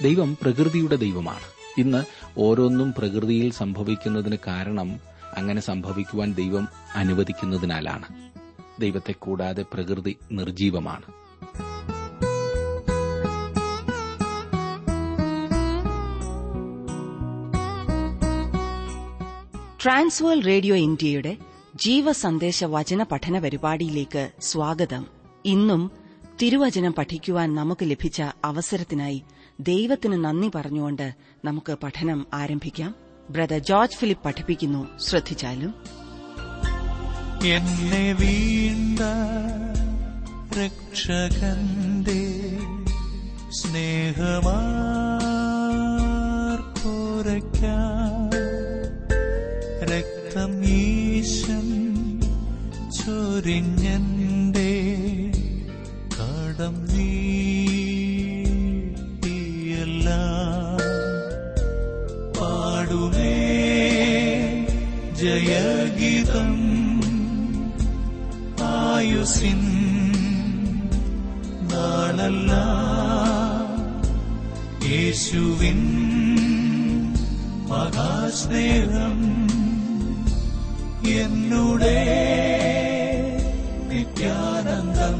ദൈവം പ്രകൃതിയുടെ ദൈവമാണ് ഇന്ന് ഓരോന്നും പ്രകൃതിയിൽ സംഭവിക്കുന്നതിന് കാരണം അങ്ങനെ സംഭവിക്കുവാൻ ദൈവം അനുവദിക്കുന്നതിനാലാണ് ദൈവത്തെ കൂടാതെ പ്രകൃതി നിർജീവമാണ് ട്രാൻസ്വേൾ റേഡിയോ ഇന്ത്യയുടെ ജീവസന്ദേശ വചന പഠന പരിപാടിയിലേക്ക് സ്വാഗതം ഇന്നും തിരുവചനം പഠിക്കുവാൻ നമുക്ക് ലഭിച്ച അവസരത്തിനായി ദൈവത്തിന് നന്ദി പറഞ്ഞുകൊണ്ട് നമുക്ക് പഠനം ആരംഭിക്കാം ബ്രദർ ജോർജ് ഫിലിപ്പ് പഠിപ്പിക്കുന്നു ശ്രദ്ധിച്ചാലും എന്നെ വീണ്ട രക്ഷകന്റെ സ്നേഹമാർപ്പോരയ്ക്കാം രക്തം ഈശൻ ചൊരിഞ്ഞന്റെ കടം നീട്ടിയല്ല പാടുമേ ജയഗീതം ആയുസിൻ നാളല്ല യേശുവിൻ മഹാസ്നേഹം എന്നുടെ നിത്യാനന്ദം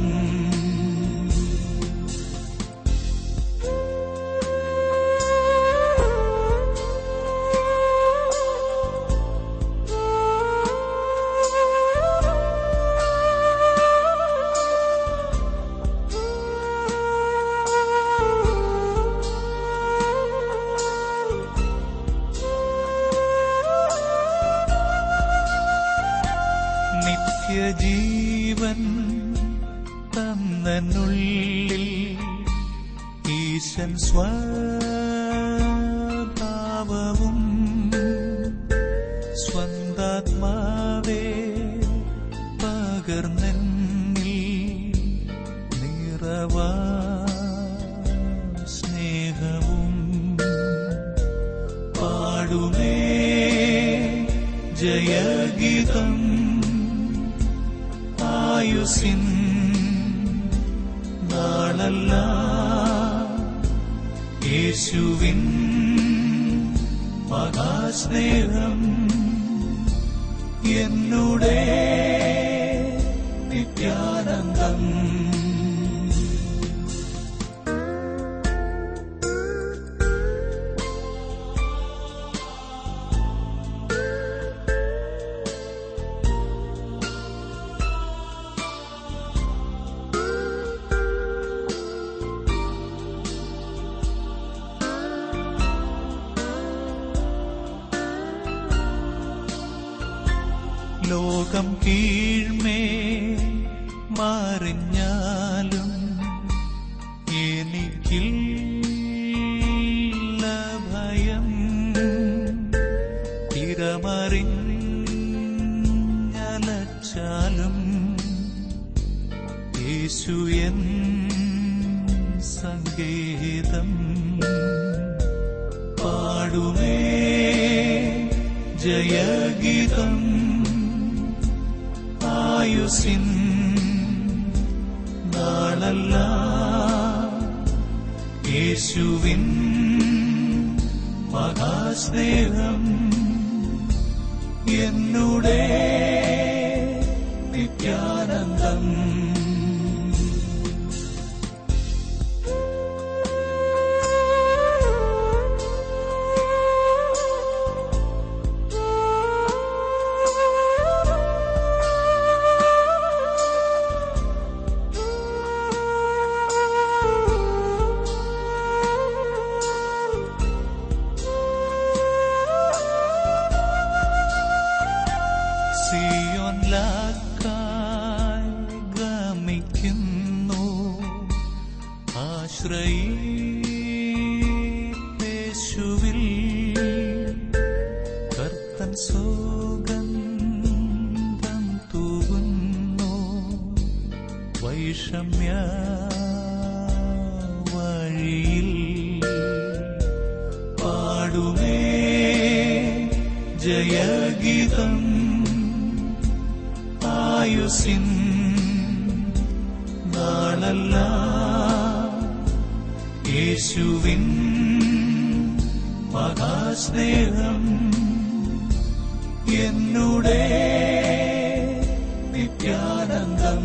നിത്യജീവൻ തന്നുള്ളിൽ ഈശൻ സ്വഭാവവും സ്വന്താത്മാവേ പകർന്നെന്നിൽ നിറവാ സ്നേഹവും പാടുമേ ജയഗീതം ആയുസിൻ നാളല്ല യേശുവിൻ മഹാസ്നേഹം എന്നുടെ നിത്യാനന്ദം ലോകം കീഴ്മേ മറിഞ്ഞാലും എനിക്കില്ല ഭയം തിരമറിഞ്ഞലച്ചാലും യേശു എൻ സങ്കേതം പാടുമേ ജയഗീതം ആയുസിൻ നാളല്ല യേശുവിൻ മഹാസ്നേഹം എന്നുടെ നിത്യാനന്ദം സിയോൻ ലാക്കായി ഗമിക്കുന്നു ആശ്രയേശുവിൽ കർത്തൻ സുഗന്ധം തൂകുന്നു വൈഷമ്യ വഴിയിൽ പാടുമേ ജയഗീതം ആയുസിൻ നാളല്ല യേശുവിൻ മഹാസ്നേഹം എന്നുടേ നിത്യാനന്ദം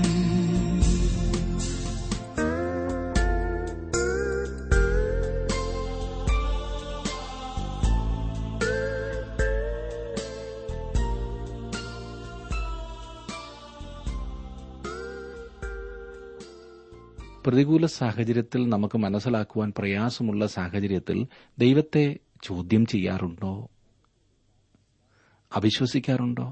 പ്രതികൂല സാഹചര്യത്തിൽ നമുക്ക് മനസ്സിലാക്കുവാൻ പ്രയാസമുള്ള സാഹചര്യത്തിൽ ദൈവത്തെ ചോദ്യം ചെയ്യാറുണ്ടോ അവിശ്വസിക്കാറുണ്ടോ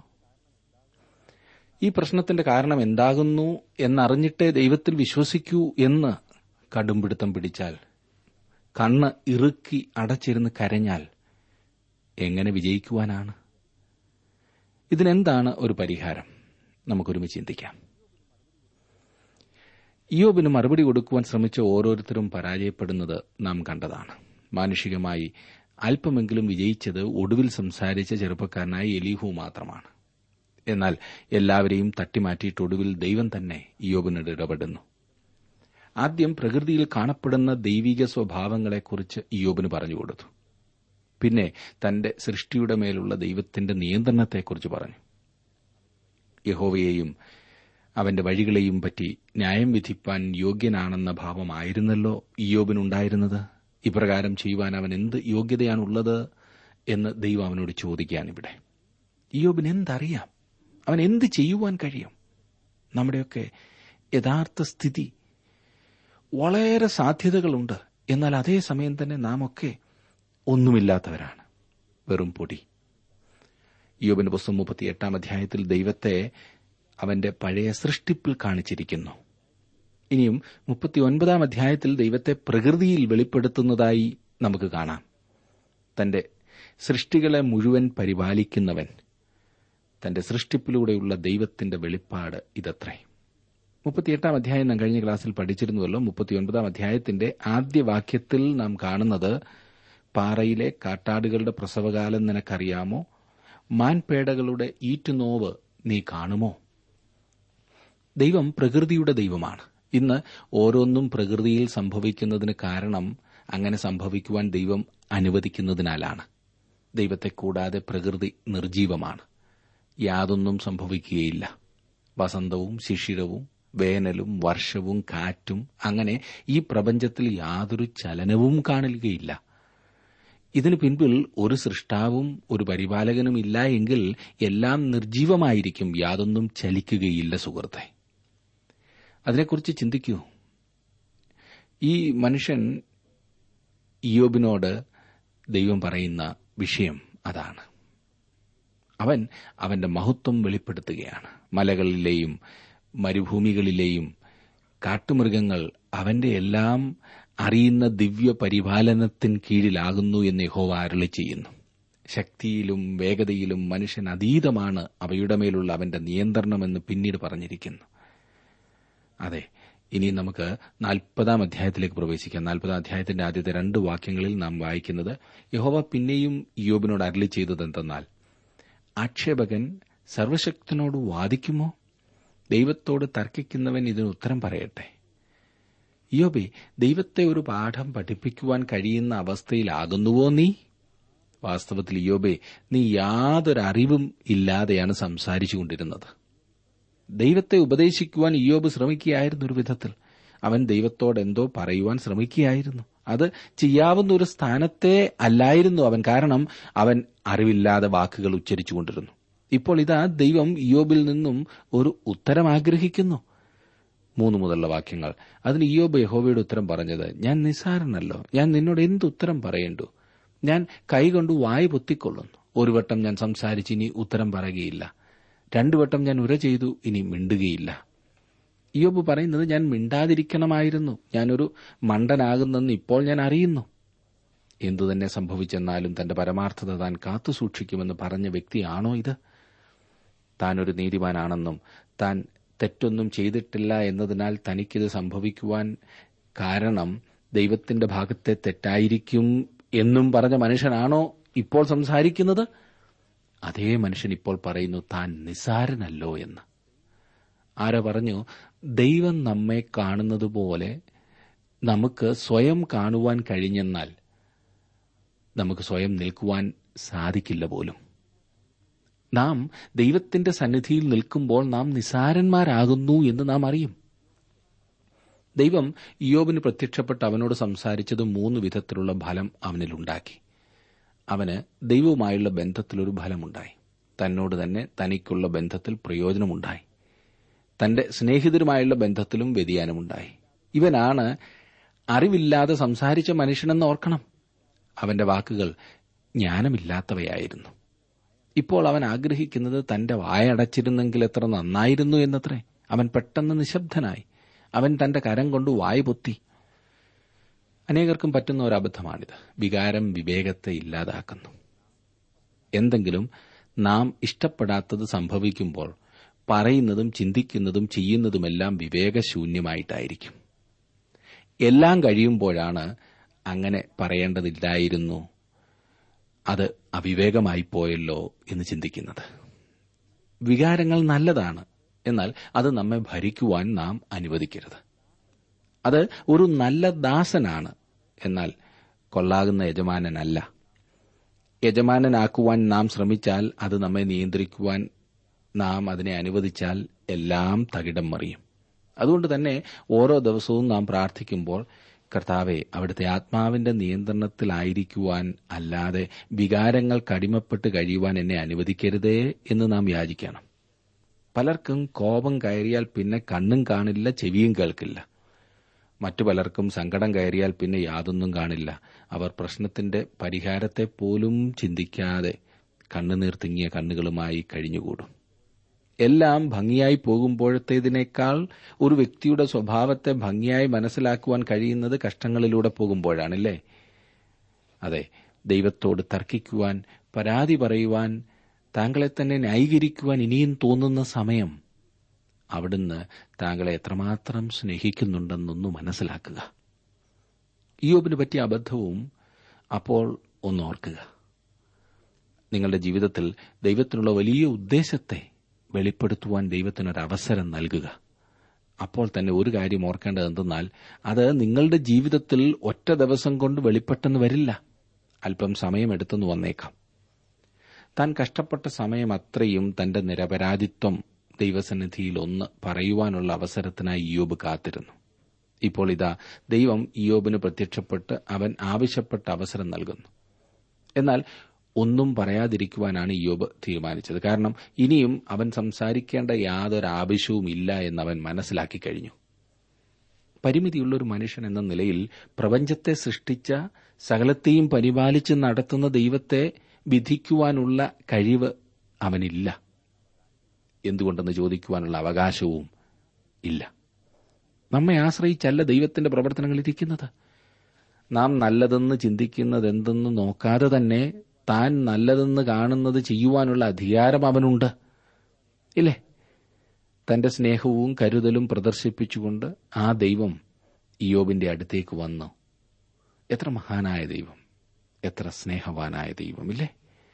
ഈ പ്രശ്നത്തിന്റെ കാരണം എന്താകുന്നു എന്നറിഞ്ഞിട്ടേ ദൈവത്തിൽ വിശ്വസിക്കൂ എന്ന് കടുംപിടുത്തം പിടിച്ചാൽ കണ്ണ് ഇറുക്കി അടച്ചിരുന്ന് കരഞ്ഞാൽ എങ്ങനെ വിജയിക്കുവാനാണ് ഇതിനെന്താണ് ഒരു പരിഹാരം നമുക്കൊരുമിച്ച് ചിന്തിക്കാം ഇയോബിന് മറുപടി കൊടുക്കുവാൻ ശ്രമിച്ച ഓരോരുത്തരും പരാജയപ്പെടുന്നത് നാം കണ്ടതാണ് മാനുഷികമായി അല്പമെങ്കിലും വിജയിച്ചത് ഒടുവിൽ സംസാരിച്ച ചെറുപ്പക്കാരനായ എലീഹു മാത്രമാണ് എന്നാൽ എല്ലാവരെയും തട്ടിമാറ്റിയിട്ട് ഒടുവിൽ ദൈവം തന്നെ ഇയോബിനോട് ഇടപെടുന്നു ആദ്യം പ്രകൃതിയിൽ കാണപ്പെടുന്ന ദൈവിക സ്വഭാവങ്ങളെക്കുറിച്ച് ഇയോബിന് പറഞ്ഞുകൊടുത്തു പിന്നെ തന്റെ സൃഷ്ടിയുടെ മേലുള്ള ദൈവത്തിന്റെ നിയന്ത്രണത്തെക്കുറിച്ച് പറഞ്ഞു യഹോവയെയും അവന്റെ വഴികളെയും പറ്റി ന്യായം വിധിപ്പാൻ യോഗ്യനാണെന്ന ഭാവമായിരുന്നല്ലോ ഇയോബിനുണ്ടായിരുന്നത് ഇപ്രകാരം ചെയ്യുവാൻ അവൻ എന്ത് യോഗ്യതയാണുള്ളത് എന്ന് ദൈവം അവനോട് ചോദിക്കുകയാണിവിടെ ഇയോബിന് എന്തറിയാം അവൻ എന്ത് ചെയ്യുവാൻ കഴിയും നമ്മുടെയൊക്കെ യഥാർത്ഥ സ്ഥിതി വളരെ സാധ്യതകളുണ്ട് എന്നാൽ അതേസമയം തന്നെ നാം ഒക്കെ ഒന്നുമില്ലാത്തവരാണ് വെറും പൊടി യോബിന്റെ പുസ്തകം മുപ്പത്തിയെട്ടാം അധ്യായത്തിൽ ദൈവത്തെ അവന്റെ പഴയ സൃഷ്ടിപ്പിൽ കാണിച്ചിരിക്കുന്നു ഇനിയും മുപ്പത്തിയൊൻപതാം അധ്യായത്തിൽ ദൈവത്തെ പ്രകൃതിയിൽ വെളിപ്പെടുത്തുന്നതായി നമുക്ക് കാണാം തന്റെ സൃഷ്ടികളെ മുഴുവൻ പരിപാലിക്കുന്നവൻ തന്റെ സൃഷ്ടിപ്പിലൂടെയുള്ള ദൈവത്തിന്റെ വെളിപ്പാട് ഇതത്രേ മുപ്പത്തിയെട്ടാം അധ്യായം നാം കഴിഞ്ഞ ക്ലാസ്സിൽ പഠിച്ചിരുന്നുവല്ലോ മുപ്പത്തിയൊൻപതാം അധ്യായത്തിന്റെ ആദ്യ വാക്യത്തിൽ നാം കാണുന്നത് പാറയിലെ കാട്ടാടുകളുടെ പ്രസവകാലം നിനക്കറിയാമോ മാൻപേടകളുടെ ഈറ്റുനോവ് നീ കാണുമോ ദൈവം പ്രകൃതിയുടെ ദൈവമാണ് ഇന്ന് ഓരോന്നും പ്രകൃതിയിൽ സംഭവിക്കുന്നതിന് കാരണം അങ്ങനെ സംഭവിക്കുവാൻ ദൈവം അനുവദിക്കുന്നതിനാലാണ് ദൈവത്തെ കൂടാതെ പ്രകൃതി നിർജീവമാണ് യാതൊന്നും സംഭവിക്കുകയില്ല വസന്തവും ശിശിരവും വേനലും വർഷവും കാറ്റും അങ്ങനെ ഈ പ്രപഞ്ചത്തിൽ യാതൊരു ചലനവും കാണുകയില്ല ഇതിനു പിൻപിൽ ഒരു സൃഷ്ടാവും ഒരു പരിപാലകനും ഇല്ല എങ്കിൽ എല്ലാം നിർജീവമായിരിക്കും യാതൊന്നും ചലിക്കുകയില്ല സുഹൃത്തെ അതിനെക്കുറിച്ച് ചിന്തിക്കൂ ഈ മനുഷ്യൻ ഇയോബിനോട് ദൈവം പറയുന്ന വിഷയം അതാണ് അവൻ അവന്റെ മഹത്വം വെളിപ്പെടുത്തുകയാണ് മലകളിലെയും മരുഭൂമികളിലെയും കാട്ടുമൃഗങ്ങൾ അവന്റെ എല്ലാം അറിയുന്ന ദിവ്യ പരിപാലനത്തിൻ കീഴിലാകുന്നു എന്ന് യഹോവ അരുളി ചെയ്യുന്നു ശക്തിയിലും വേഗതയിലും മനുഷ്യൻ അതീതമാണ് അവയുടെ മേലുള്ള അവന്റെ നിയന്ത്രണമെന്ന് പിന്നീട് പറഞ്ഞിരിക്കുന്നു അതെ ഇനി നമുക്ക് നാൽപ്പതാം അധ്യായത്തിലേക്ക് പ്രവേശിക്കാം നാൽപ്പതാം അധ്യായത്തിന്റെ ആദ്യത്തെ രണ്ട് വാക്യങ്ങളിൽ നാം വായിക്കുന്നത് യഹോവ പിന്നെയും യോബിനോട് അരളി ചെയ്തതെന്തെന്നാൽ ആക്ഷേപകൻ സർവശക്തനോട് വാദിക്കുമോ ദൈവത്തോട് തർക്കിക്കുന്നവൻ ഇതിന് ഉത്തരം പറയട്ടെ യോബെ ദൈവത്തെ ഒരു പാഠം പഠിപ്പിക്കുവാൻ കഴിയുന്ന അവസ്ഥയിലാകുന്നുവോ നീ വാസ്തവത്തിൽ യോബെ നീ യാതൊരു അറിവും ഇല്ലാതെയാണ് സംസാരിച്ചുകൊണ്ടിരുന്നത് ദൈവത്തെ ഉപദേശിക്കുവാൻ ഇയോബ് ശ്രമിക്കുകയായിരുന്നു ഒരു വിധത്തിൽ അവൻ ദൈവത്തോട് എന്തോ പറയുവാൻ ശ്രമിക്കുകയായിരുന്നു അത് ചെയ്യാവുന്ന ഒരു സ്ഥാനത്തെ അല്ലായിരുന്നു അവൻ കാരണം അവൻ അറിവില്ലാതെ വാക്കുകൾ ഉച്ചരിച്ചുകൊണ്ടിരുന്നു ഇപ്പോൾ ഇതാ ദൈവം ഇയോബിൽ നിന്നും ഒരു ഉത്തരം ആഗ്രഹിക്കുന്നു മൂന്ന് മുതലുള്ള വാക്യങ്ങൾ അതിന് ഇയോബ് യഹോവയുടെ ഉത്തരം പറഞ്ഞത് ഞാൻ നിസാരനല്ലോ ഞാൻ നിന്നോട് എന്ത് ഉത്തരം പറയേണ്ടു ഞാൻ കൈകൊണ്ട് വായ പൊത്തിക്കൊള്ളുന്നു ഒരു വട്ടം ഞാൻ സംസാരിച്ച് ഇനി ഉത്തരം പറയുകയില്ല രണ്ടു വട്ടം ഞാൻ ഉര ചെയ്തു ഇനി മിണ്ടുകയില്ല ഇയോബ് പറയുന്നത് ഞാൻ മിണ്ടാതിരിക്കണമായിരുന്നു ഞാനൊരു മണ്ടനാകുന്നെന്ന് ഇപ്പോൾ ഞാൻ അറിയുന്നു എന്തുതന്നെ സംഭവിച്ചെന്നാലും തന്റെ പരമാർത്ഥത താൻ കാത്തുസൂക്ഷിക്കുമെന്ന് പറഞ്ഞ വ്യക്തിയാണോ ഇത് താനൊരു നീതിമാനാണെന്നും താൻ തെറ്റൊന്നും ചെയ്തിട്ടില്ല എന്നതിനാൽ തനിക്കിത് സംഭവിക്കുവാൻ കാരണം ദൈവത്തിന്റെ ഭാഗത്തെ തെറ്റായിരിക്കും എന്നും പറഞ്ഞ മനുഷ്യനാണോ ഇപ്പോൾ സംസാരിക്കുന്നത് അതേ മനുഷ്യൻ ഇപ്പോൾ പറയുന്നു താൻ നിസാരനല്ലോ എന്ന് ആരോ പറഞ്ഞു ദൈവം നമ്മെ കാണുന്നത് പോലെ നമുക്ക് സ്വയം കാണുവാൻ കഴിഞ്ഞെന്നാൽ നമുക്ക് സ്വയം നിൽക്കുവാൻ സാധിക്കില്ല പോലും നാം ദൈവത്തിന്റെ സന്നിധിയിൽ നിൽക്കുമ്പോൾ നാം നിസാരന്മാരാകുന്നു എന്ന് നാം അറിയും ദൈവം ഇയോബിന് പ്രത്യക്ഷപ്പെട്ട് അവനോട് സംസാരിച്ചത് മൂന്ന് വിധത്തിലുള്ള ഫലം അവനിലുണ്ടാക്കി അവന് ദൈവവുമായുള്ള ബന്ധത്തിലൊരു ഫലമുണ്ടായി തന്നോട് തന്നെ തനിക്കുള്ള ബന്ധത്തിൽ പ്രയോജനമുണ്ടായി തന്റെ സ്നേഹിതരുമായുള്ള ബന്ധത്തിലും വ്യതിയാനമുണ്ടായി ഇവനാണ് അറിവില്ലാതെ സംസാരിച്ച മനുഷ്യനെന്ന് ഓർക്കണം അവന്റെ വാക്കുകൾ ജ്ഞാനമില്ലാത്തവയായിരുന്നു ഇപ്പോൾ അവൻ ആഗ്രഹിക്കുന്നത് തന്റെ വായടച്ചിരുന്നെങ്കിൽ എത്ര നന്നായിരുന്നു എന്നത്രേ അവൻ പെട്ടെന്ന് നിശബ്ദനായി അവൻ തന്റെ കരം കൊണ്ട് വായ പൊത്തി അനേകർക്കും പറ്റുന്ന ഒരു അബദ്ധമാണിത് വികാരം വിവേകത്തെ ഇല്ലാതാക്കുന്നു എന്തെങ്കിലും നാം ഇഷ്ടപ്പെടാത്തത് സംഭവിക്കുമ്പോൾ പറയുന്നതും ചിന്തിക്കുന്നതും ചെയ്യുന്നതുമെല്ലാം വിവേകശൂന്യമായിട്ടായിരിക്കും എല്ലാം കഴിയുമ്പോഴാണ് അങ്ങനെ പറയേണ്ടതില്ലായിരുന്നു അത് അവിവേകമായി പോയല്ലോ എന്ന് ചിന്തിക്കുന്നത് വികാരങ്ങൾ നല്ലതാണ് എന്നാൽ അത് നമ്മെ ഭരിക്കുവാൻ നാം അനുവദിക്കരുത് അത് ഒരു നല്ല ദാസനാണ് എന്നാൽ കൊള്ളാകുന്ന യജമാനനല്ല യജമാനനാക്കുവാൻ നാം ശ്രമിച്ചാൽ അത് നമ്മെ നിയന്ത്രിക്കുവാൻ നാം അതിനെ അനുവദിച്ചാൽ എല്ലാം തകിടം മറിയും അതുകൊണ്ട് തന്നെ ഓരോ ദിവസവും നാം പ്രാർത്ഥിക്കുമ്പോൾ കർത്താവെ അവിടുത്തെ ആത്മാവിന്റെ നിയന്ത്രണത്തിലായിരിക്കുവാൻ അല്ലാതെ വികാരങ്ങൾക്ക് അടിമപ്പെട്ട് കഴിയുവാൻ എന്നെ അനുവദിക്കരുതേ എന്ന് നാം യാചിക്കണം പലർക്കും കോപം കയറിയാൽ പിന്നെ കണ്ണും കാണില്ല ചെവിയും കേൾക്കില്ല മറ്റു പലർക്കും സങ്കടം കയറിയാൽ പിന്നെ യാതൊന്നും കാണില്ല അവർ പ്രശ്നത്തിന്റെ പരിഹാരത്തെ പോലും ചിന്തിക്കാതെ കണ്ണുനീർ തിങ്ങിയ കണ്ണുകളുമായി കഴിഞ്ഞുകൂടും എല്ലാം ഭംഗിയായി പോകുമ്പോഴത്തേതിനേക്കാൾ ഒരു വ്യക്തിയുടെ സ്വഭാവത്തെ ഭംഗിയായി മനസ്സിലാക്കുവാൻ കഴിയുന്നത് കഷ്ടങ്ങളിലൂടെ പോകുമ്പോഴാണല്ലേ അതെ ദൈവത്തോട് തർക്കിക്കുവാൻ പരാതി പറയുവാൻ താങ്കളെ തന്നെ ന്യായീകരിക്കുവാൻ ഇനിയും തോന്നുന്ന സമയം അവിടുന്ന് താങ്കളെ എത്രമാത്രം സ്നേഹിക്കുന്നുണ്ടെന്നൊന്നു മനസ്സിലാക്കുക ഇയോബിന് പറ്റിയ അബദ്ധവും അപ്പോൾ ഒന്നോർക്കുക നിങ്ങളുടെ ജീവിതത്തിൽ ദൈവത്തിനുള്ള വലിയ ഉദ്ദേശത്തെ വെളിപ്പെടുത്തുവാൻ ദൈവത്തിനൊരു അവസരം നൽകുക അപ്പോൾ തന്നെ ഒരു കാര്യം ഓർക്കേണ്ടത് എന്തെന്നാൽ അത് നിങ്ങളുടെ ജീവിതത്തിൽ ഒറ്റ ദിവസം കൊണ്ട് വെളിപ്പെട്ടെന്ന് വരില്ല അല്പം സമയമെടുത്തെന്ന് വന്നേക്കാം താൻ കഷ്ടപ്പെട്ട സമയം അത്രയും തന്റെ നിരപരാധിത്വം ദൈവസന്നിധിയിൽ ഒന്ന് പറയുവാനുള്ള അവസരത്തിനായി ഇയോബ് കാത്തിരുന്നു ഇപ്പോൾ ഇതാ ദൈവം ഇയോബിന് പ്രത്യക്ഷപ്പെട്ട് അവൻ ആവശ്യപ്പെട്ട അവസരം നൽകുന്നു എന്നാൽ ഒന്നും പറയാതിരിക്കുവാനാണ് ഇയോബ് തീരുമാനിച്ചത് കാരണം ഇനിയും അവൻ സംസാരിക്കേണ്ട യാതൊരു ആവശ്യവും ഇല്ല എന്ന് അവൻ മനസ്സിലാക്കി കഴിഞ്ഞു പരിമിതിയുള്ള ഒരു മനുഷ്യൻ എന്ന നിലയിൽ പ്രപഞ്ചത്തെ സൃഷ്ടിച്ച സകലത്തെയും പരിപാലിച്ച് നടത്തുന്ന ദൈവത്തെ വിധിക്കുവാനുള്ള കഴിവ് അവനില്ല എന്തുകൊണ്ടെന്ന് ചോദിക്കുവാനുള്ള അവകാശവും ഇല്ല നമ്മെ ആശ്രയിച്ചല്ല ദൈവത്തിന്റെ പ്രവർത്തനങ്ങൾ ഇരിക്കുന്നത് നാം നല്ലതെന്ന് ചിന്തിക്കുന്നത് എന്തെന്ന് നോക്കാതെ തന്നെ താൻ നല്ലതെന്ന് കാണുന്നത് ചെയ്യുവാനുള്ള അധികാരം അവനുണ്ട് ഇല്ലേ തന്റെ സ്നേഹവും കരുതലും പ്രദർശിപ്പിച്ചുകൊണ്ട് ആ ദൈവം ഇയോബിന്റെ അടുത്തേക്ക് വന്നു എത്ര മഹാനായ ദൈവം എത്ര സ്നേഹവാനായ ദൈവം ഇല്ലേ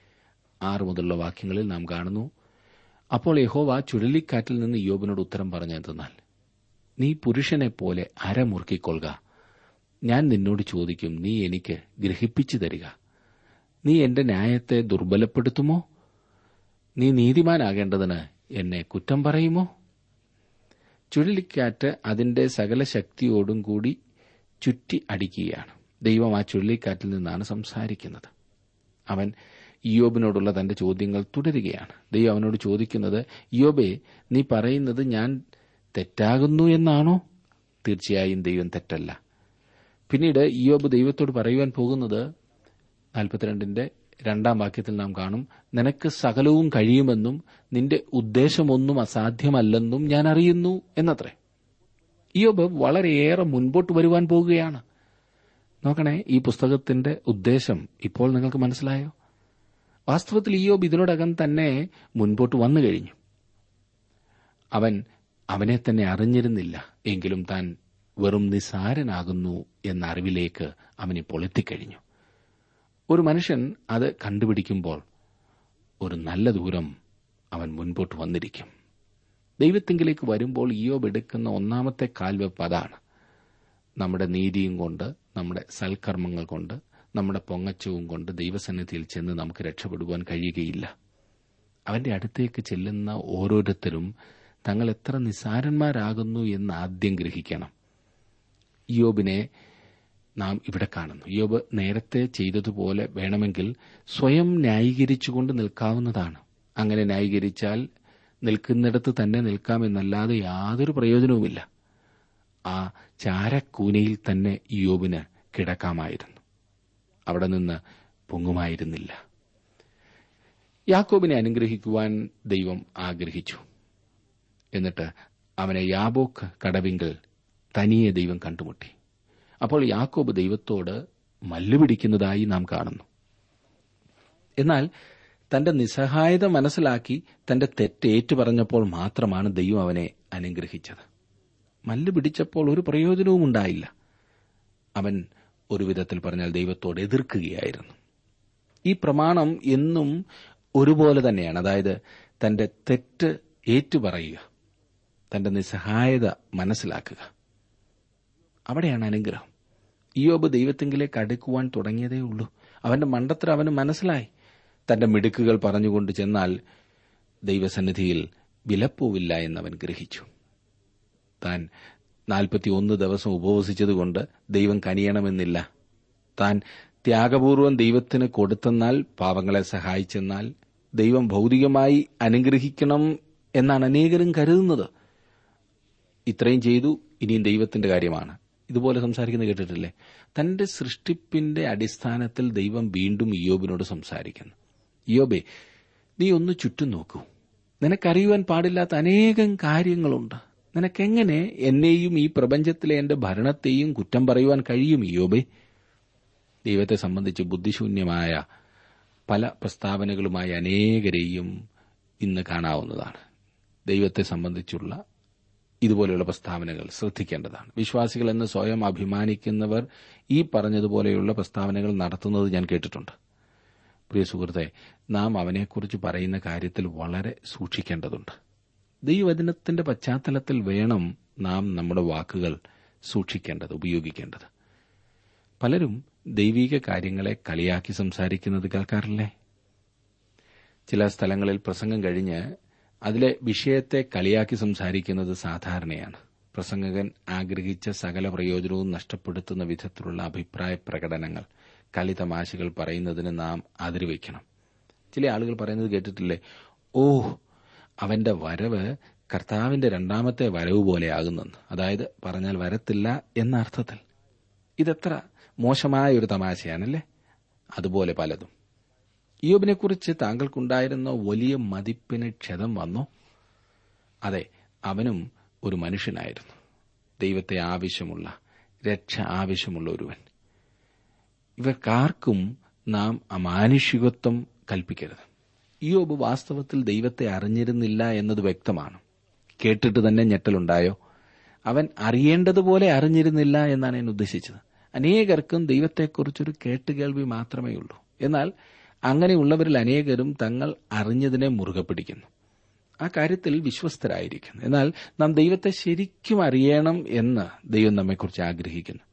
ആറ് മുതലുള്ള വാക്യങ്ങളിൽ നാം കാണുന്നു അപ്പോൾ യഹോവ ചുഴലിക്കാറ്റിൽ നിന്ന് യോബിനോട് ഉത്തരം പറഞ്ഞെന്തെന്നാൽ നീ പുരുഷനെ പോലെ അരമുറുക്കിക്കൊള്ളുക ഞാൻ നിന്നോട് ചോദിക്കും നീ എനിക്ക് ഗ്രഹിപ്പിച്ചു തരിക നീ എന്റെ ന്യായത്തെ ദുർബലപ്പെടുത്തുമോ നീ നീതിമാനാകേണ്ടതിന് എന്നെ കുറ്റം പറയുമോ ചുഴലിക്കാറ്റ് അതിന്റെ സകല ശക്തിയോടും കൂടി ചുറ്റി അടിക്കുകയാണ് ദൈവം ആ ചുഴലിക്കാറ്റിൽ നിന്നാണ് സംസാരിക്കുന്നത് അവൻ ഇയോബിനോടുള്ള തന്റെ ചോദ്യങ്ങൾ തുടരുകയാണ് ദൈവം അവനോട് ചോദിക്കുന്നത് ഇയോബെ നീ പറയുന്നത് ഞാൻ തെറ്റാകുന്നു എന്നാണോ തീർച്ചയായും ദൈവം തെറ്റല്ല പിന്നീട് ഇയോബ് ദൈവത്തോട് പറയുവാൻ പോകുന്നത് നാൽപ്പത്തിരണ്ടിന്റെ രണ്ടാം വാക്യത്തിൽ നാം കാണും നിനക്ക് സകലവും കഴിയുമെന്നും നിന്റെ ഉദ്ദേശമൊന്നും അസാധ്യമല്ലെന്നും ഞാൻ അറിയുന്നു എന്നത്രേ ഇയോബ് വളരെയേറെ മുൻപോട്ട് വരുവാൻ പോകുകയാണ് നോക്കണേ ഈ പുസ്തകത്തിന്റെ ഉദ്ദേശം ഇപ്പോൾ നിങ്ങൾക്ക് മനസ്സിലായോ വാസ്തവത്തിൽ ഇയോബ് ഇതിനോടകം തന്നെ മുൻപോട്ട് വന്നു കഴിഞ്ഞു അവൻ അവനെ തന്നെ അറിഞ്ഞിരുന്നില്ല എങ്കിലും താൻ വെറും നിസാരനാകുന്നു എന്ന അറിവിലേക്ക് അവനിപ്പോൾ എത്തിക്കഴിഞ്ഞു ഒരു മനുഷ്യൻ അത് കണ്ടുപിടിക്കുമ്പോൾ ഒരു നല്ല ദൂരം അവൻ മുൻപോട്ട് വന്നിരിക്കും ദൈവത്തെങ്കിലേക്ക് വരുമ്പോൾ ഇയോബ് എടുക്കുന്ന ഒന്നാമത്തെ കാൽവെപ്പ് അതാണ് നമ്മുടെ നീതിയും കൊണ്ട് നമ്മുടെ സൽക്കർമ്മങ്ങൾ കൊണ്ട് നമ്മുടെ പൊങ്ങച്ചവും കൊണ്ട് ദൈവസന്നിധിയിൽ ചെന്ന് നമുക്ക് രക്ഷപ്പെടുവാൻ കഴിയുകയില്ല അവന്റെ അടുത്തേക്ക് ചെല്ലുന്ന ഓരോരുത്തരും തങ്ങൾ എത്ര നിസാരന്മാരാകുന്നു എന്ന് ആദ്യം ഗ്രഹിക്കണം യോബിനെ നാം ഇവിടെ കാണുന്നു യോബ് നേരത്തെ ചെയ്തതുപോലെ വേണമെങ്കിൽ സ്വയം ന്യായീകരിച്ചുകൊണ്ട് നിൽക്കാവുന്നതാണ് അങ്ങനെ ന്യായീകരിച്ചാൽ നിൽക്കുന്നിടത്ത് തന്നെ നിൽക്കാമെന്നല്ലാതെ യാതൊരു പ്രയോജനവുമില്ല ആ ചാരക്കൂനയിൽ തന്നെ യോബിന് കിടക്കാമായിരുന്നു അവിടെ നിന്ന് പൊങ്ങുമായിരുന്നില്ല യാക്കോബിനെ അനുഗ്രഹിക്കുവാൻ ദൈവം ആഗ്രഹിച്ചു എന്നിട്ട് അവനെ യാബോക്ക് കടവിങ്കൽ തനിയെ ദൈവം കണ്ടുമുട്ടി അപ്പോൾ യാക്കോബ് ദൈവത്തോട് മല്ലുപിടിക്കുന്നതായി നാം കാണുന്നു എന്നാൽ തന്റെ നിസ്സഹായത മനസ്സിലാക്കി തന്റെ തെറ്റ് ഏറ്റുപറഞ്ഞപ്പോൾ മാത്രമാണ് ദൈവം അവനെ അനുഗ്രഹിച്ചത് മല്ല് പിടിച്ചപ്പോൾ ഒരു പ്രയോജനവും ഉണ്ടായില്ല അവൻ ഒരു വിധത്തിൽ പറഞ്ഞാൽ ദൈവത്തോട് എതിർക്കുകയായിരുന്നു ഈ പ്രമാണം എന്നും ഒരുപോലെ തന്നെയാണ് അതായത് തന്റെ തെറ്റ് ഏറ്റുപറയുക തന്റെ നിസ്സഹായത മനസ്സിലാക്കുക അവിടെയാണ് അനുഗ്രഹം ഇയോബ് ദൈവത്തെങ്കിലേക്ക് അടുക്കുവാൻ തുടങ്ങിയതേ ഉള്ളൂ അവന്റെ മണ്ടത്തരം അവന് മനസ്സിലായി തന്റെ മിടുക്കുകൾ പറഞ്ഞുകൊണ്ട് ചെന്നാൽ ദൈവസന്നിധിയിൽ വിലപ്പോവില്ല എന്നവൻ ഗ്രഹിച്ചു താൻ നാൽപ്പത്തിയൊന്ന് ദിവസം ഉപവസിച്ചതുകൊണ്ട് ദൈവം കനിയണമെന്നില്ല താൻ ത്യാഗപൂർവം ദൈവത്തിന് കൊടുത്തെന്നാൽ പാവങ്ങളെ സഹായിച്ചെന്നാൽ ദൈവം ഭൗതികമായി അനുഗ്രഹിക്കണം എന്നാണ് അനേകരും കരുതുന്നത് ഇത്രയും ചെയ്തു ഇനിയും ദൈവത്തിന്റെ കാര്യമാണ് ഇതുപോലെ സംസാരിക്കുന്നത് കേട്ടിട്ടില്ലേ തന്റെ സൃഷ്ടിപ്പിന്റെ അടിസ്ഥാനത്തിൽ ദൈവം വീണ്ടും ഇയോബിനോട് സംസാരിക്കുന്നു ഇയോബെ നീ ഒന്ന് ചുറ്റും നോക്കൂ നിനക്കറിയുവാൻ പാടില്ലാത്ത അനേകം കാര്യങ്ങളുണ്ട് നിനക്കെങ്ങനെ എന്നെയും ഈ പ്രപഞ്ചത്തിലെ എന്റെ ഭരണത്തെയും കുറ്റം പറയുവാൻ കഴിയും ഇയോബെ ദൈവത്തെ സംബന്ധിച്ച് ബുദ്ധിശൂന്യമായ പല പ്രസ്താവനകളുമായി അനേകരെയും ഇന്ന് കാണാവുന്നതാണ് ദൈവത്തെ സംബന്ധിച്ചുള്ള ഇതുപോലെയുള്ള പ്രസ്താവനകൾ ശ്രദ്ധിക്കേണ്ടതാണ് വിശ്വാസികൾ എന്ന് സ്വയം അഭിമാനിക്കുന്നവർ ഈ പറഞ്ഞതുപോലെയുള്ള പ്രസ്താവനകൾ നടത്തുന്നത് ഞാൻ കേട്ടിട്ടുണ്ട് പ്രിയ സുഹൃത്തെ നാം അവനെക്കുറിച്ച് പറയുന്ന കാര്യത്തിൽ വളരെ സൂക്ഷിക്കേണ്ടതുണ്ട് ദൈവവചനത്തിന്റെ പശ്ചാത്തലത്തിൽ വേണം നാം നമ്മുടെ വാക്കുകൾ സൂക്ഷിക്കേണ്ടത് ഉപയോഗിക്കേണ്ടത് പലരും ദൈവിക കാര്യങ്ങളെ കളിയാക്കി സംസാരിക്കുന്നത് കേൾക്കാറില്ലേ ചില സ്ഥലങ്ങളിൽ പ്രസംഗം കഴിഞ്ഞ് അതിലെ വിഷയത്തെ കളിയാക്കി സംസാരിക്കുന്നത് സാധാരണയാണ് പ്രസംഗകൻ ആഗ്രഹിച്ച സകല പ്രയോജനവും നഷ്ടപ്പെടുത്തുന്ന വിധത്തിലുള്ള അഭിപ്രായ പ്രകടനങ്ങൾ കളി തമാശകൾ പറയുന്നതിന് നാം അതിർവയ്ക്കണം ചില ആളുകൾ പറയുന്നത് കേട്ടിട്ടില്ലേ ഓ അവന്റെ വരവ് കർത്താവിന്റെ രണ്ടാമത്തെ വരവ് പോലെയാകുന്നെന്ന് അതായത് പറഞ്ഞാൽ വരത്തില്ല എന്ന അർത്ഥത്തിൽ ഇതെത്ര മോശമായ ഒരു തമാശയാണല്ലേ അതുപോലെ പലതും ഇയോബിനെക്കുറിച്ച് താങ്കൾക്കുണ്ടായിരുന്ന വലിയ മതിപ്പിന് ക്ഷതം വന്നോ അതെ അവനും ഒരു മനുഷ്യനായിരുന്നു ദൈവത്തെ ആവശ്യമുള്ള രക്ഷ ആവശ്യമുള്ള ഒരുവൻ ഇവർക്കാർക്കും നാം അമാനുഷികത്വം കൽപ്പിക്കരുത് ഇയോബ് വാസ്തവത്തിൽ ദൈവത്തെ അറിഞ്ഞിരുന്നില്ല എന്നത് വ്യക്തമാണ് കേട്ടിട്ട് തന്നെ ഞെട്ടലുണ്ടായോ അവൻ അറിയേണ്ടതുപോലെ അറിഞ്ഞിരുന്നില്ല എന്നാണ് ഞാൻ ഉദ്ദേശിച്ചത് അനേകർക്കും ദൈവത്തെക്കുറിച്ചൊരു കേട്ടുകേൾവി മാത്രമേ ഉള്ളൂ എന്നാൽ അങ്ങനെയുള്ളവരിൽ അനേകരും തങ്ങൾ അറിഞ്ഞതിനെ മുറുകെ പിടിക്കുന്നു ആ കാര്യത്തിൽ വിശ്വസ്തരായിരിക്കുന്നു എന്നാൽ നാം ദൈവത്തെ ശരിക്കും അറിയണം എന്ന് ദൈവം നമ്മെക്കുറിച്ച് ആഗ്രഹിക്കുന്നു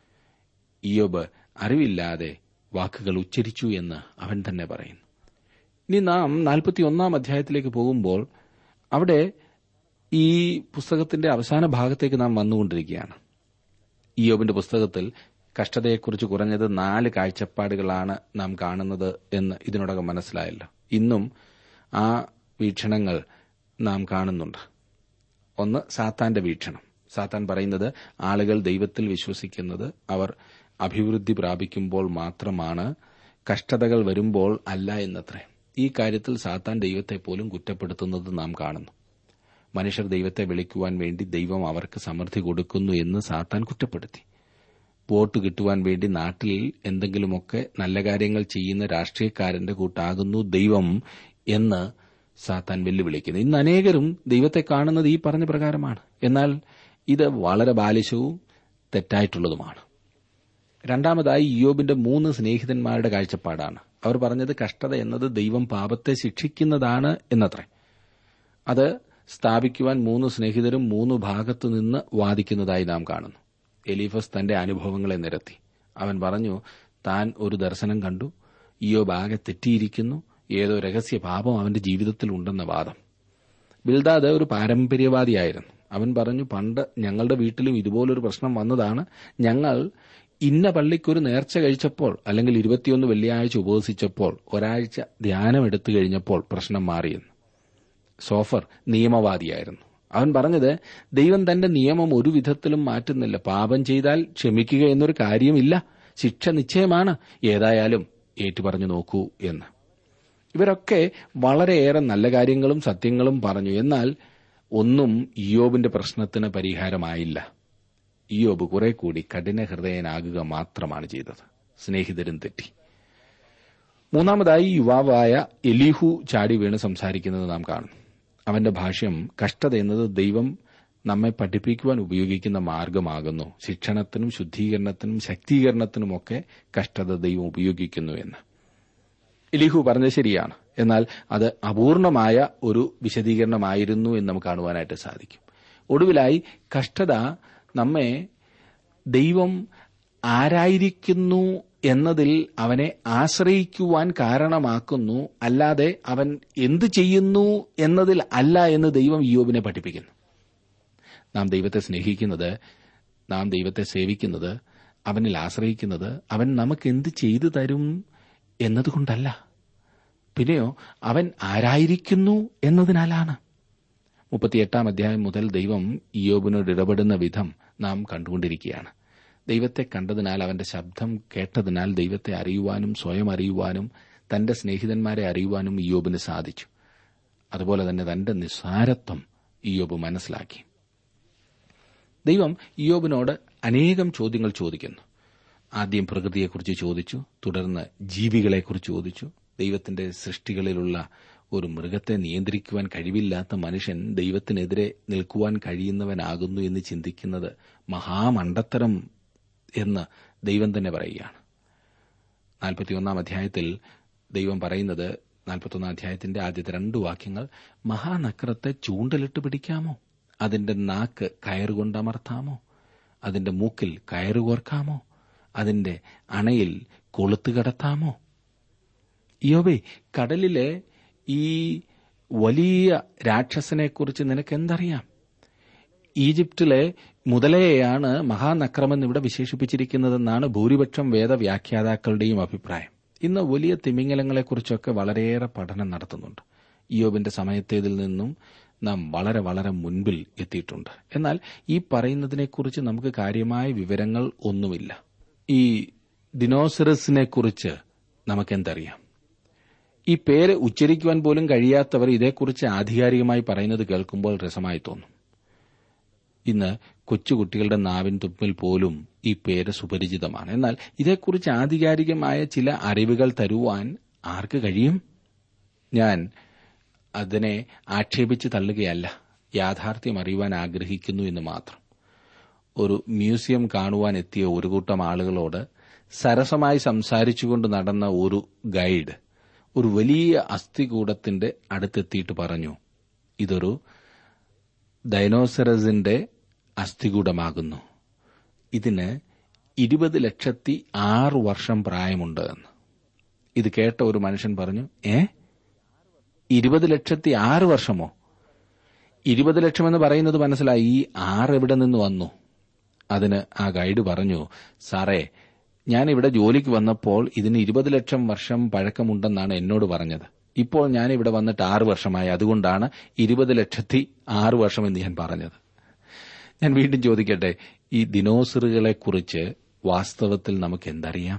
ഇയോബ് അറിവില്ലാതെ വാക്കുകൾ ഉച്ചരിച്ചു എന്ന് അവൻ തന്നെ പറയുന്നു ഇനി നാം നാൽപ്പത്തിയൊന്നാം അധ്യായത്തിലേക്ക് പോകുമ്പോൾ അവിടെ ഈ പുസ്തകത്തിന്റെ അവസാന ഭാഗത്തേക്ക് നാം വന്നുകൊണ്ടിരിക്കുകയാണ് ഇയോബിന്റെ പുസ്തകത്തിൽ കഷ്ടതയെക്കുറിച്ച് കുറഞ്ഞത് നാല് കാഴ്ചപ്പാടുകളാണ് നാം കാണുന്നത് എന്ന് ഇതിനോടകം മനസ്സിലായല്ലോ ഇന്നും ആ വീക്ഷണങ്ങൾ നാം കാണുന്നുണ്ട് ഒന്ന് സാത്താന്റെ വീക്ഷണം സാത്താൻ പറയുന്നത് ആളുകൾ ദൈവത്തിൽ വിശ്വസിക്കുന്നത് അവർ അഭിവൃദ്ധി പ്രാപിക്കുമ്പോൾ മാത്രമാണ് കഷ്ടതകൾ വരുമ്പോൾ അല്ല എന്നത്രേ ഈ കാര്യത്തിൽ സാത്താൻ ദൈവത്തെ പോലും കുറ്റപ്പെടുത്തുന്നത് നാം കാണുന്നു മനുഷ്യർ ദൈവത്തെ വിളിക്കുവാൻ വേണ്ടി ദൈവം അവർക്ക് സമൃദ്ധി കൊടുക്കുന്നു എന്ന് സാത്താൻ കുറ്റപ്പെടുത്തി വോട്ട് കിട്ടുവാൻ വേണ്ടി നാട്ടിൽ എന്തെങ്കിലുമൊക്കെ നല്ല കാര്യങ്ങൾ ചെയ്യുന്ന രാഷ്ട്രീയക്കാരന്റെ കൂട്ടാകുന്നു ദൈവം എന്ന് സാത്താൻ വെല്ലുവിളിക്കുന്നു ഇന്ന് അനേകരും ദൈവത്തെ കാണുന്നത് ഈ പറഞ്ഞ പ്രകാരമാണ് എന്നാൽ ഇത് വളരെ ബാലിശവും തെറ്റായിട്ടുള്ളതുമാണ് രണ്ടാമതായി യോബിന്റെ മൂന്ന് സ്നേഹിതന്മാരുടെ കാഴ്ചപ്പാടാണ് അവർ പറഞ്ഞത് കഷ്ടത എന്നത് ദൈവം പാപത്തെ ശിക്ഷിക്കുന്നതാണ് എന്നത്രേ അത് സ്ഥാപിക്കുവാൻ മൂന്ന് സ്നേഹിതരും മൂന്ന് ഭാഗത്തു നിന്ന് വാദിക്കുന്നതായി നാം കാണുന്നു എലീഫസ് തന്റെ അനുഭവങ്ങളെ നിരത്തി അവൻ പറഞ്ഞു താൻ ഒരു ദർശനം കണ്ടു ഇയോബ് ആകെ തെറ്റിയിരിക്കുന്നു ഏതോ രഹസ്യ പാപം അവന്റെ ജീവിതത്തിൽ ഉണ്ടെന്ന വാദം ബിൽദാദ് ഒരു പാരമ്പര്യവാദിയായിരുന്നു അവൻ പറഞ്ഞു പണ്ട് ഞങ്ങളുടെ വീട്ടിലും ഇതുപോലൊരു പ്രശ്നം വന്നതാണ് ഞങ്ങൾ ഇന്ന പള്ളിക്കൊരു നേർച്ച കഴിച്ചപ്പോൾ അല്ലെങ്കിൽ ഇരുപത്തിയൊന്ന് വെള്ളിയാഴ്ച ഉപവസിച്ചപ്പോൾ ഒരാഴ്ച ധ്യാനം എടുത്തു കഴിഞ്ഞപ്പോൾ പ്രശ്നം മാറിയെന്ന് സോഫർ നിയമവാദിയായിരുന്നു അവൻ പറഞ്ഞത് ദൈവം തന്റെ നിയമം ഒരു വിധത്തിലും മാറ്റുന്നില്ല പാപം ചെയ്താൽ ക്ഷമിക്കുക എന്നൊരു കാര്യമില്ല ശിക്ഷ നിശ്ചയമാണ് ഏതായാലും ഏറ്റുപറഞ്ഞു നോക്കൂ എന്ന് ഇവരൊക്കെ വളരെയേറെ നല്ല കാര്യങ്ങളും സത്യങ്ങളും പറഞ്ഞു എന്നാൽ ഒന്നും ഇയോബിന്റെ പ്രശ്നത്തിന് പരിഹാരമായില്ല ഇയോബ് കുറെ കൂടി കഠിന ഹൃദയനാകുക മാത്രമാണ് ചെയ്തത് സ്നേഹിതരും തെറ്റി മൂന്നാമതായി യുവാവായ എലിഹു ചാടി വീണ് സംസാരിക്കുന്നത് നാം കാണുന്നു അവന്റെ ഭാഷ്യം കഷ്ടത എന്നത് ദൈവം നമ്മെ പഠിപ്പിക്കുവാൻ ഉപയോഗിക്കുന്ന മാർഗമാകുന്നു ശിക്ഷണത്തിനും ശുദ്ധീകരണത്തിനും ശക്തീകരണത്തിനുമൊക്കെ കഷ്ടത ദൈവം ഉപയോഗിക്കുന്നു എന്ന് എലിഹു പറഞ്ഞത് ശരിയാണ് എന്നാൽ അത് അപൂർണമായ ഒരു വിശദീകരണമായിരുന്നു എന്ന് നമുക്ക് കാണുവാനായിട്ട് സാധിക്കും ഒടുവിലായി കഷ്ടത നമ്മെ ദൈവം ആരായിരിക്കുന്നു എന്നതിൽ അവനെ ആശ്രയിക്കുവാൻ കാരണമാക്കുന്നു അല്ലാതെ അവൻ എന്തു ചെയ്യുന്നു എന്നതിൽ അല്ല എന്ന് ദൈവം യോബിനെ പഠിപ്പിക്കുന്നു നാം ദൈവത്തെ സ്നേഹിക്കുന്നത് നാം ദൈവത്തെ സേവിക്കുന്നത് അവനിൽ ആശ്രയിക്കുന്നത് അവൻ നമുക്ക് എന്ത് ചെയ്തു തരും എന്നതുകൊണ്ടല്ല പിന്നെയോ അവൻ ആരായിരിക്കുന്നു എന്നതിനാലാണ് മുപ്പത്തിയെട്ടാം അധ്യായം മുതൽ ദൈവം ഇയോബിനോട് ഇടപെടുന്ന വിധം നാം കണ്ടുകൊണ്ടിരിക്കുകയാണ് ദൈവത്തെ കണ്ടതിനാൽ അവന്റെ ശബ്ദം കേട്ടതിനാൽ ദൈവത്തെ അറിയുവാനും സ്വയം അറിയുവാനും തന്റെ സ്നേഹിതന്മാരെ അറിയുവാനും ഇയോബിന് സാധിച്ചു അതുപോലെ തന്നെ തന്റെ നിസ്സാരത്വം ഇയോബ് മനസ്സിലാക്കി ദൈവം ഇയോബിനോട് അനേകം ചോദ്യങ്ങൾ ചോദിക്കുന്നു ആദ്യം പ്രകൃതിയെക്കുറിച്ച് ചോദിച്ചു തുടർന്ന് ജീവികളെക്കുറിച്ച് ചോദിച്ചു ദൈവത്തിന്റെ സൃഷ്ടികളിലുള്ള ഒരു മൃഗത്തെ നിയന്ത്രിക്കുവാൻ കഴിവില്ലാത്ത മനുഷ്യൻ ദൈവത്തിനെതിരെ നിൽക്കുവാൻ കഴിയുന്നവനാകുന്നു എന്ന് ചിന്തിക്കുന്നത് മഹാമണ്ടത്തരം എന്ന് ദൈവം തന്നെ പറയുകയാണ് നാൽപ്പത്തിയൊന്നാം അധ്യായത്തിൽ ദൈവം പറയുന്നത് നാൽപ്പത്തൊന്നാം അധ്യായത്തിന്റെ ആദ്യത്തെ രണ്ടു വാക്യങ്ങൾ മഹാനക്രത്തെ ചൂണ്ടലിട്ട് പിടിക്കാമോ അതിന്റെ നാക്ക് കയറുകൊണ്ട് അമർത്താമോ അതിന്റെ മൂക്കിൽ കയറുകോർക്കാമോ അതിന്റെ അണയിൽ കൊളുത്ത് കടത്താമോ യോബേ കടലിലെ ഈ വലിയ രാക്ഷസനെക്കുറിച്ച് നിനക്ക് എന്തറിയാം ഈജിപ്തിലെ മുതലയെയാണ് മഹാനക്രമെന്ന് ഇവിടെ വിശേഷിപ്പിച്ചിരിക്കുന്നതെന്നാണ് ഭൂരിപക്ഷം വേദവ്യാഖ്യാതാക്കളുടെയും അഭിപ്രായം ഇന്ന് വലിയ തിമിംഗലങ്ങളെക്കുറിച്ചൊക്കെ വളരെയേറെ പഠനം നടത്തുന്നുണ്ട് ഇയോബിന്റെ സമയത്തേതിൽ നിന്നും നാം വളരെ വളരെ മുൻപിൽ എത്തിയിട്ടുണ്ട് എന്നാൽ ഈ പറയുന്നതിനെക്കുറിച്ച് നമുക്ക് കാര്യമായ വിവരങ്ങൾ ഒന്നുമില്ല ഈ ദിനോസറസിനെ കുറിച്ച് നമുക്കെന്തറിയാം ഈ പേര് ഉച്ചരിക്കുവാൻ പോലും കഴിയാത്തവർ ഇതേക്കുറിച്ച് ആധികാരികമായി പറയുന്നത് കേൾക്കുമ്പോൾ രസമായി തോന്നും ഇന്ന് കൊച്ചുകുട്ടികളുടെ നാവിൻ തുമ്പിൽ പോലും ഈ പേര് സുപരിചിതമാണ് എന്നാൽ ഇതേക്കുറിച്ച് ആധികാരികമായ ചില അറിവുകൾ തരുവാൻ ആർക്ക് കഴിയും ഞാൻ അതിനെ ആക്ഷേപിച്ച് തള്ളുകയല്ല യാഥാർത്ഥ്യം അറിയുവാൻ ആഗ്രഹിക്കുന്നു എന്ന് മാത്രം ഒരു മ്യൂസിയം കാണുവാൻ എത്തിയ ഒരു കൂട്ടം ആളുകളോട് സരസമായി സംസാരിച്ചുകൊണ്ട് നടന്ന ഒരു ഗൈഡ് ഒരു വലിയ അസ്ഥികൂടത്തിന്റെ അടുത്തെത്തിയിട്ട് പറഞ്ഞു ഇതൊരു ഡൈനോസറസിന്റെ അസ്ഥികൂടമാകുന്നു ഇതിന് ഇരുപത് ലക്ഷത്തി ആറ് വർഷം പ്രായമുണ്ട് എന്ന് ഇത് കേട്ട ഒരു മനുഷ്യൻ പറഞ്ഞു ഏ ഇരുപത് ലക്ഷത്തി ആറ് വർഷമോ ഇരുപത് ലക്ഷമെന്ന് പറയുന്നത് മനസ്സിലായി ഈ ആറ് എവിടെ നിന്ന് വന്നു അതിന് ആ ഗൈഡ് പറഞ്ഞു സാറേ ഞാൻ ഇവിടെ ജോലിക്ക് വന്നപ്പോൾ ഇതിന് ഇരുപത് ലക്ഷം വർഷം പഴക്കമുണ്ടെന്നാണ് എന്നോട് പറഞ്ഞത് ഇപ്പോൾ ഞാൻ ഇവിടെ വന്നിട്ട് ആറ് വർഷമായി അതുകൊണ്ടാണ് ഇരുപത് ലക്ഷത്തി ആറ് വർഷം എന്ന് ഞാൻ പറഞ്ഞത് ഞാൻ വീണ്ടും ചോദിക്കട്ടെ ഈ ദിനോസറുകളെക്കുറിച്ച് വാസ്തവത്തിൽ നമുക്ക് എന്തറിയാം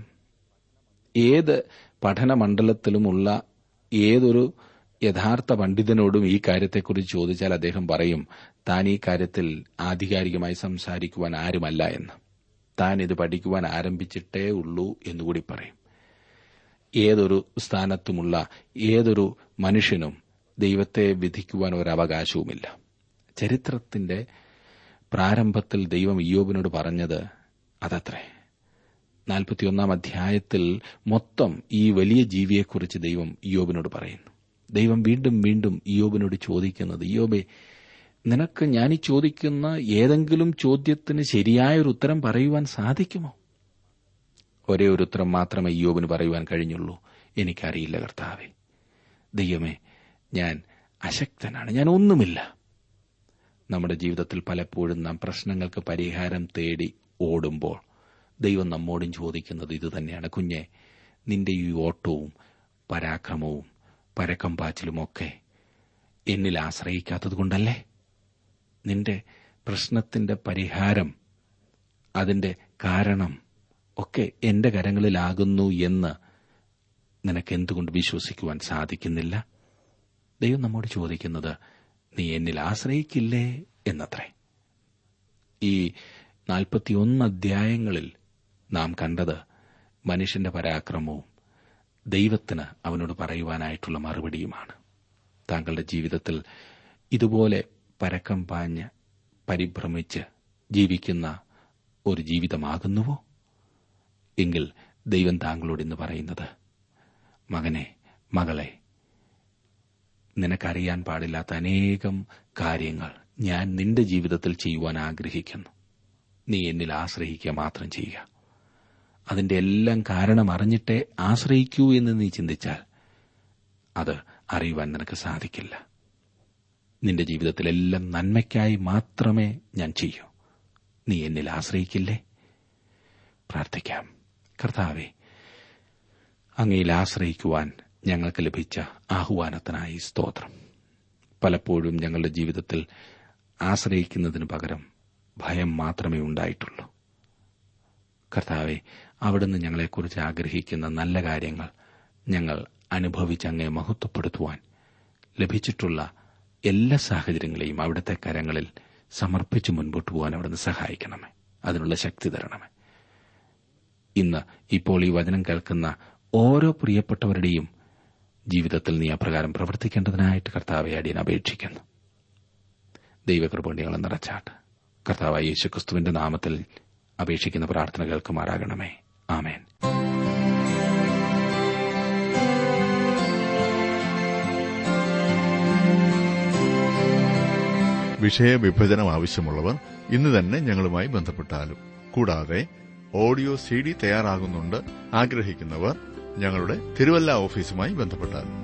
ഏത് പഠനമണ്ഡലത്തിലുമുള്ള ഏതൊരു യഥാർത്ഥ പണ്ഡിതനോടും ഈ കാര്യത്തെക്കുറിച്ച് ചോദിച്ചാൽ അദ്ദേഹം പറയും താൻ ഈ കാര്യത്തിൽ ആധികാരികമായി സംസാരിക്കുവാൻ ആരുമല്ല എന്ന് താൻ ഇത് പഠിക്കുവാൻ ആരംഭിച്ചിട്ടേ ഉള്ളൂ എന്നുകൂടി പറയും ഏതൊരു സ്ഥാനത്തുമുള്ള ഏതൊരു മനുഷ്യനും ദൈവത്തെ വിധിക്കുവാൻ ഒരു അവകാശവുമില്ല ചരിത്രത്തിന്റെ പ്രാരംഭത്തിൽ ദൈവം ഇയോബിനോട് പറഞ്ഞത് അതത്രേ നാൽപ്പത്തിയൊന്നാം അധ്യായത്തിൽ മൊത്തം ഈ വലിയ ജീവിയെക്കുറിച്ച് ദൈവം ഇയോബിനോട് പറയുന്നു ദൈവം വീണ്ടും വീണ്ടും ഇയോബിനോട് ചോദിക്കുന്നത് ഇയോബെ നിനക്ക് ഞാൻ ഈ ചോദിക്കുന്ന ഏതെങ്കിലും ചോദ്യത്തിന് ശരിയായൊരു ഉത്തരം പറയുവാൻ സാധിക്കുമോ ഒരേ ഒരു ഉത്തരം മാത്രമേ യോബിന് പറയുവാൻ കഴിഞ്ഞുള്ളൂ എനിക്കറിയില്ല കർത്താവെ ദൈവമേ ഞാൻ അശക്തനാണ് ഞാൻ ഒന്നുമില്ല നമ്മുടെ ജീവിതത്തിൽ പലപ്പോഴും നാം പ്രശ്നങ്ങൾക്ക് പരിഹാരം തേടി ഓടുമ്പോൾ ദൈവം നമ്മോടും ചോദിക്കുന്നത് ഇതുതന്നെയാണ് കുഞ്ഞെ നിന്റെ ഈ ഓട്ടവും പരാക്രമവും പരക്കം പാച്ചിലുമൊക്കെ എന്നിൽ ആശ്രയിക്കാത്തത് കൊണ്ടല്ലേ നിന്റെ പ്രശ്നത്തിന്റെ പരിഹാരം അതിന്റെ കാരണം ഒക്കെ എന്റെ കരങ്ങളിലാകുന്നു എന്ന് നിനക്ക് എന്തുകൊണ്ട് വിശ്വസിക്കുവാൻ സാധിക്കുന്നില്ല ദൈവം നമ്മോട് ചോദിക്കുന്നത് നീ എന്നിൽ ആശ്രയിക്കില്ലേ എന്നത്രേ ഈ നാൽപ്പത്തിയൊന്ന് അധ്യായങ്ങളിൽ നാം കണ്ടത് മനുഷ്യന്റെ പരാക്രമവും ദൈവത്തിന് അവനോട് പറയുവാനായിട്ടുള്ള മറുപടിയുമാണ് താങ്കളുടെ ജീവിതത്തിൽ ഇതുപോലെ പരക്കം പാഞ്ഞ് പരിഭ്രമിച്ച് ജീവിക്കുന്ന ഒരു ജീവിതമാകുന്നുവോ എങ്കിൽ ദൈവം താങ്കളോട് ഇന്ന് പറയുന്നത് മകനെ മകളെ നിനക്കറിയാൻ പാടില്ലാത്ത അനേകം കാര്യങ്ങൾ ഞാൻ നിന്റെ ജീവിതത്തിൽ ചെയ്യുവാൻ ആഗ്രഹിക്കുന്നു നീ എന്നിൽ ആശ്രയിക്കുക മാത്രം ചെയ്യുക അതിന്റെ എല്ലാം കാരണം അറിഞ്ഞിട്ടേ ആശ്രയിക്കൂ എന്ന് നീ ചിന്തിച്ചാൽ അത് അറിയുവാൻ നിനക്ക് സാധിക്കില്ല നിന്റെ ജീവിതത്തിലെല്ലാം നന്മയ്ക്കായി മാത്രമേ ഞാൻ ചെയ്യൂ നീ എന്നിൽ ആശ്രയിക്കില്ലേ പ്രാർത്ഥിക്കാം കർത്താവെ അങ്ങയിൽ ആശ്രയിക്കുവാൻ ഞങ്ങൾക്ക് ലഭിച്ച ആഹ്വാനത്തിനായി സ്തോത്രം പലപ്പോഴും ഞങ്ങളുടെ ജീവിതത്തിൽ ആശ്രയിക്കുന്നതിന് പകരം ഭയം മാത്രമേ ഉണ്ടായിട്ടുള്ളൂ കർത്താവെ അവിടുന്ന് ഞങ്ങളെക്കുറിച്ച് ആഗ്രഹിക്കുന്ന നല്ല കാര്യങ്ങൾ ഞങ്ങൾ അനുഭവിച്ച് അങ്ങേ മഹത്വപ്പെടുത്തുവാൻ ലഭിച്ചിട്ടുള്ള എല്ലാ സാഹചര്യങ്ങളെയും അവിടുത്തെ കരങ്ങളിൽ സമർപ്പിച്ച് മുൻപോട്ട് പോകാൻ അവിടുന്ന് സഹായിക്കണമേ അതിനുള്ള ശക്തി തരണമേ ഇന്ന് ഇപ്പോൾ ഈ വചനം കേൾക്കുന്ന ഓരോ പ്രിയപ്പെട്ടവരുടെയും ജീവിതത്തിൽ നീ അപ്രകാരം പ്രവർത്തിക്കേണ്ടതിനായിട്ട് കർത്താവെ അടിയൻ അപേക്ഷിക്കുന്നു ദൈവകൃപണ്യങ്ങളെ നിറച്ചാട്ട് കർത്താവായ യേശുക്രിസ്തുവിന്റെ നാമത്തിൽ അപേക്ഷിക്കുന്ന പ്രാർത്ഥന കേൾക്കുമാറാകണമേ ആമേൻ വിഷയവിഭജനം ആവശ്യമുള്ളവർ ഇന്ന് തന്നെ ഞങ്ങളുമായി ബന്ധപ്പെട്ടാലും കൂടാതെ ഓഡിയോ സി ഡി തയ്യാറാകുന്നുണ്ട് ആഗ്രഹിക്കുന്നവർ ഞങ്ങളുടെ തിരുവല്ല ഓഫീസുമായി ബന്ധപ്പെട്ടാലും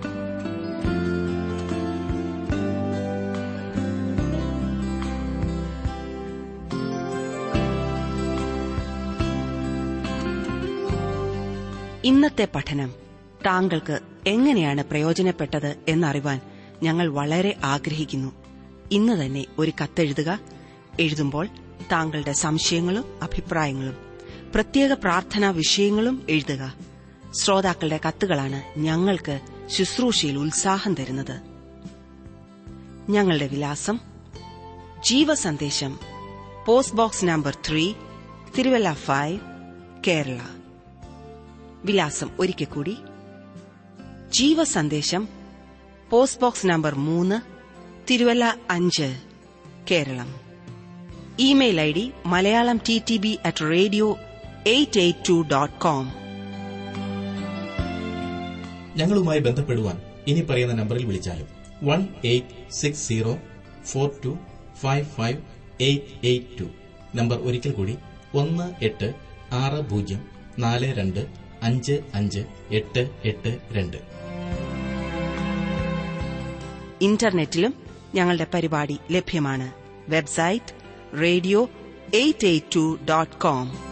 ഇന്നത്തെ പഠനം താങ്കൾക്ക് എങ്ങനെയാണ് പ്രയോജനപ്പെട്ടത് എന്നറിവാൻ ഞങ്ങൾ വളരെ ആഗ്രഹിക്കുന്നു ഇന്ന് തന്നെ ഒരു കത്തെഴുതുക എഴുതുമ്പോൾ താങ്കളുടെ സംശയങ്ങളും അഭിപ്രായങ്ങളും പ്രത്യേക പ്രാർത്ഥനാ വിഷയങ്ങളും എഴുതുക ശ്രോതാക്കളുടെ കത്തുകളാണ് ഞങ്ങൾക്ക് ശുശ്രൂഷയിൽ ഉത്സാഹം തരുന്നത് ഞങ്ങളുടെ വിലാസം Jeevasandesham post box number three Thiruvalla five Kerala വിലാസം ഒരിക്കൽ കൂടി ജീവസന്ദേശം പോസ്റ്റ് ബോക്സ് നമ്പർ മൂന്ന് തിരുവല്ല അഞ്ച് Keralam email I D Malayalam T T B at radio eight eight two dot com ഞങ്ങളുമായി ബന്ധപ്പെടുവാൻ ഇനി പറയുന്ന നമ്പറിൽ വിളിച്ചാലും one eight six zero four two five five eight eight two number ഒരിക്കൽ കൂടി ഒന്ന് എട്ട് ആറ് പൂജ്യം നാല് രണ്ട് അഞ്ച് അഞ്ച് എട്ട് എട്ട് രണ്ട് ഇന്റർനെറ്റിലും ഞങ്ങളുടെ പരിപാടി ലഭ്യമാണ് website radio eight eight two dot com